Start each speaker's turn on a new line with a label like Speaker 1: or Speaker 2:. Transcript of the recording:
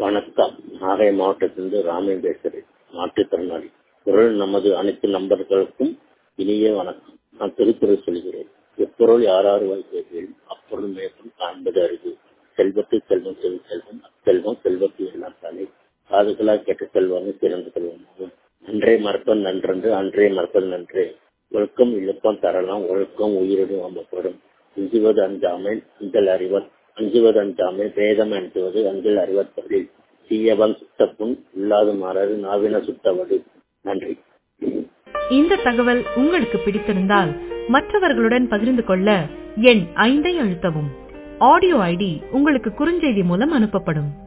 Speaker 1: வணக்கம் நாகை மாவட்டத்திலிருந்து ராமன் பேசுகிறேன் மாற்றுத்திறனாளி குரல் நமது அனைத்து நண்பர்களுக்கும் இனிய வணக்கம் நான் திருக்குறள் சொல்கிறேன் எப்பொருள் யாராரு வாய்ப்பீர்கள் அப்பொருள் மேற்கும் காண்பது அறிவு செல்வத்து செல்வம் செல் செல்வம் செல்வம் செல்வத்து எல்லாம் தானே காதுகளா கேட்ட செல்வாங்க சிறந்த செல்வமாகும் அன்றே மறப்பன் நன்றன்று அன்றே மறப்பது நன்றே ஒழுக்கம் இழுக்கம் தரலாம் ஒழுக்கம் உயிரிடும் அம்பப்படும் அஞ்சுவது அஞ்சாமை அஞ்சல் அறிவர் அஞ்சுவது அஞ்சாமை வேதம் அஞ்சுவது அஞ்சல் அறிவர் தொழில் தீயவன் சுத்த புண் இல்லாது மாறாது நாவின சுத்தவடு நன்றி
Speaker 2: இந்த தகவல் உங்களுக்கு பிடித்திருந்தால் மற்றவர்களுடன் பகிர்ந்து கொள்ள எண் ஐந்தை அழுத்தவும் ஆடியோ ஐடி உங்களுக்கு குறுஞ்செய்தி மூலம் அனுப்பப்படும்